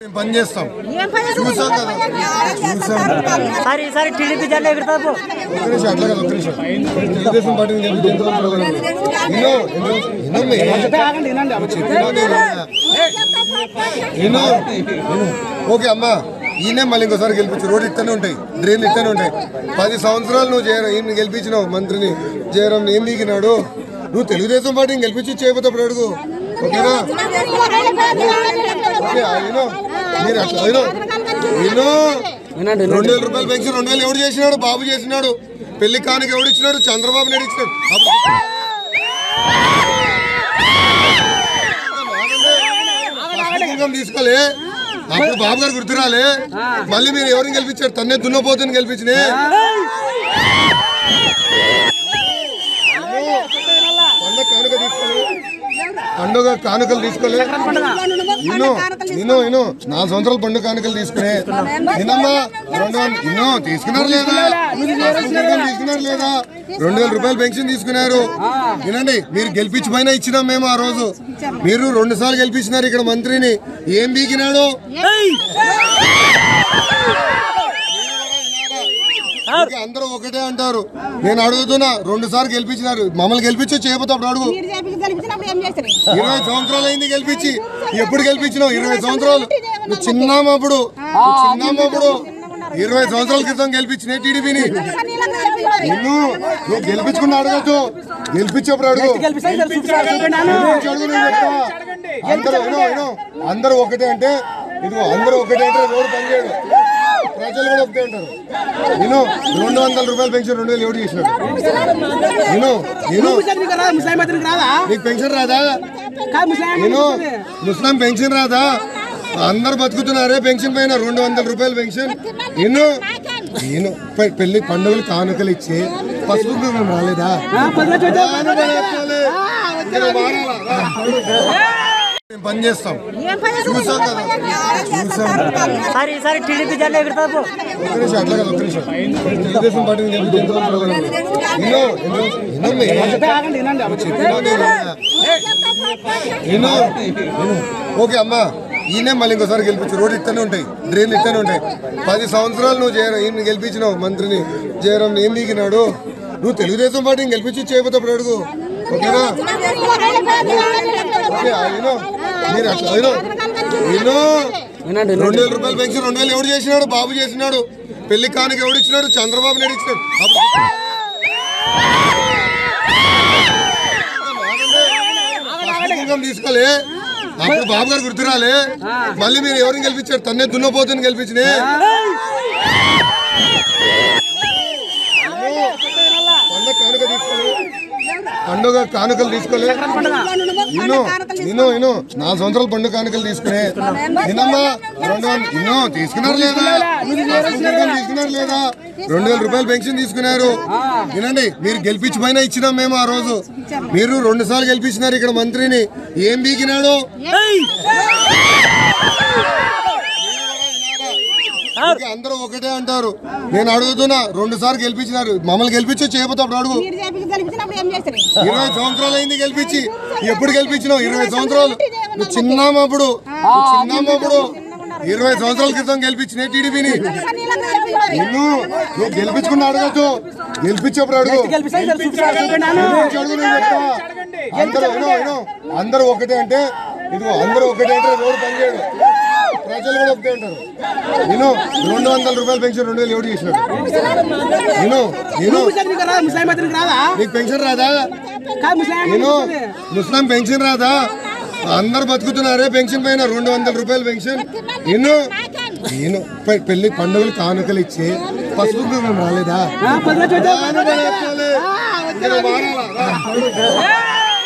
మేము పని చేస్తాం చూసాం కదా సార్ ఈసారి టీడీపీ జెండా ఎగురుతా పో ఒక్క నిమిషం అట్లా కదా ఒక్క నిమిషం తెలుగుదేశం పార్టీని గెలిపి ఎంతవరకు ప్రోగ్రాం వినో వినమ్మే చెప్పినా నేను విను విను ఓకే అమ్మా ఈయనే మళ్ళీ ఇంకోసారి గెలిపించు రోడ్లు ఇట్టనే ఉంటాయి డ్రైన్లు ఇట్టనే ఉంటాయి పది సంవత్సరాలు నువ్వు జయరాం ఈయన గెలిపించినావు మంత్రిని జయరాం ఏం నీకినాడు నువ్వు తెలుగుదేశం పార్టీని గెలిపించి చేయబోతే అప్పుడు అడుగు ఓకేనా ఓకే విను మీరు అట్లా విను విను రెండు వేల రూపాయలు పెన్షన్ రెండు వేలు ఎవడు చేసినాడు బాబు చేసినాడు పెళ్లి కానుక ఎవడు ఇచ్చినాడు చంద్రబాబు నాయుడు ఇచ్చినాడు అప్పుడు ఇన్కమ్ తీసుకోలే అప్పుడు బాబు గారు గుర్తురాలే మళ్ళీ మీరు ఎవరిని గెలిపించారు తన్నే దున్నపోతుని గెలిపించినే పండగ కానుక తీసుకోలే పండుగ కానుకలు తీసుకోలే ఇను ఇను ఇను నాలుగు సంవత్సరాలు పండుగ కానుకలు తీసుకునే నిన్నమ్మా రెండు వందలు ఇన్నో తీసుకున్నారు లేదా తీసుకున్నారు లేదా రెండు వేల రూపాయలు పెన్షన్ తీసుకున్నారు వినండి మీరు గెలిపించమైనా ఇచ్చినాం మేము ఆ రోజు మీరు రెండు సార్లు గెలిపించినారు ఇక్కడ మంత్రిని ఏం బీకినాడు ఓకే, అందరూ ఒకటే అంటారు నేను అడుగుతున్నా రెండు సార్లు గెలిపించినారు మమ్మల్ని గెలిపించి చేయబోతే అప్పుడు అడుగు మీరు చేపించి గెలిపించినప్పుడు ఏం చేస్తారు ఇరవై సంవత్సరాలు అయింది గెలిపించి ఎప్పుడు గెలిపించినావు ఇరవై సంవత్సరాలు నువ్వు చిన్నామప్పుడు నువ్వు చిన్నామప్పుడు ఇరవై సంవత్సరాల క్రితం గెలిపించిన టీడీపీని నిన్ను నువ్వు గెలిపించుకున్న అడగచ్చు గెలిపించేప్పుడు అడుగు గెలిపించి అడుగు నేను చెప్తా. అందరూ వినో, వినో. అందరూ ఒకటే అంటే ఇదిగో అందరూ ఒకటే అంటే రోడ్డు పనిచేయడు ప్రజలు కూడా ఒకటే అంటారు నేను రెండు వందల రూపాయలు పెన్షన్ రెండు వేలు ఎవడు చేసినాడు నేను నేను నీకు పెన్షన్ రాదా నేను ముస్లిం పెన్షన్ రాదా అందరు బతుకుతున్నారే పెన్షన్ పైన రెండు వందల రూపాయలు పెన్షన్ నేను నేను పె- పెళ్లి పండుగలు కానుకలు ఇచ్చి పసుపు కుంకుమ రాలేదా రాను పడేసుకోలే. ఇది మారాలా? రా. మేము పని చేస్తాం చూసాం కదా చూసాం సార్ ఈసారి టీడీపీ జెండా ఎగురుతా పో ఒక్క నిమిషం అట్లా కదా ఒక్క నిమిషం తెలుగుదేశం పార్టీని గెలిపి ఎంతవరకు ప్రోగ్రాం వినో వినమ్మే చెప్పినా నేను విను విను ఓకే అమ్మా ఈయనే మళ్ళీ ఇంకోసారి గెలిపించు రోడ్లు ఇట్టనే ఉంటాయి డ్రైన్లు ఇట్టనే ఉంటాయి పది సంవత్సరాలు నువ్వు జయరాం ఈయన గెలిపించినావు మంత్రిని జయరాం ఏం నీకినాడు నువ్వు తెలుగుదేశం పార్టీని గెలిపించి చేయబోతే అప్పుడు అడుగు ఓకేనా ఓకే విను మీరు అట్లా విను విను రెండు వేల రూపాయలు పెన్షన్ రెండు వేలు ఎవడు చేసినాడు బాబు చేసినాడు పెళ్లి కానుక ఎవడు ఇచ్చినాడు చంద్రబాబు నాయుడు ఇచ్చినాడు అప్పుడు ఇన్కమ్ తీసుకోలే అప్పుడు బాబు గారు గుర్తురాలే మళ్ళీ మీరు ఎవరిని గెలిపించారు తన్నే దున్నపోతుని గెలిపించినే పండగ కానుక తీసుకోలే పండుగ కానుకలు తీసుకోలే ఇను ఇను ఇను నాలుగు సంవత్సరాలు పండుగ కానుకలు తీసుకునే నిన్నమ్మా రెండు వందలు ఇన్నో తీసుకున్నారు లేదా తీసుకున్నారు లేదా రెండు వేల రూపాయలు పెన్షన్ తీసుకున్నారు వినండి మీరు గెలిపించమైనా ఇచ్చినాం మేము ఆ రోజు మీరు రెండు సార్లు గెలిపించినారు ఇక్కడ మంత్రిని ఏం బీకినాడు ఓకే, అందరూ ఒకటే అంటారు నేను అడుగుతున్నా రెండు సార్లు గెలిపించినారు మమ్మల్ని గెలిపించి చేయబోతే అప్పుడు అడుగు మీరు చేపించి గెలిపించినప్పుడు ఏం చేస్తారు ఇరవై సంవత్సరాలు అయింది గెలిపించి ఎప్పుడు గెలిపించినావు ఇరవై సంవత్సరాలు నువ్వు చిన్నామప్పుడు నువ్వు చిన్నామప్పుడు ఇరవై సంవత్సరాల క్రితం గెలిపించిన టీడీపీని నిన్ను నువ్వు గెలిపించుకున్న అడగచ్చు గెలిపించేప్పుడు అడుగు గెలిపించి అడుగు నేను చెప్తా. అందరూ వినో వినో అందరూ ఒకటే అంటే ఇదిగో అందరూ ఒకటే అంటే రోడ్డు పనిచేయడు ప్రజలు కూడా ఒకటే అంటారు నేను రెండు వందల రూపాయలు పెన్షన్ రెండు వేలు ఎవడు చేసినాడు నేను నేను నీకు పెన్షన్ రాదా నేను ముస్లిం పెన్షన్ రాదా అందరు బతుకుతున్నారే పెన్షన్ పైన రెండు వందల రూపాయలు పెన్షన్ నేను నేను పె- పెళ్లి పండుగలు కానుకలు ఇచ్చి పసుపు కుంకుమ రాలేదా రాను పడేసుకోలే. ఇది మారాలా? రా.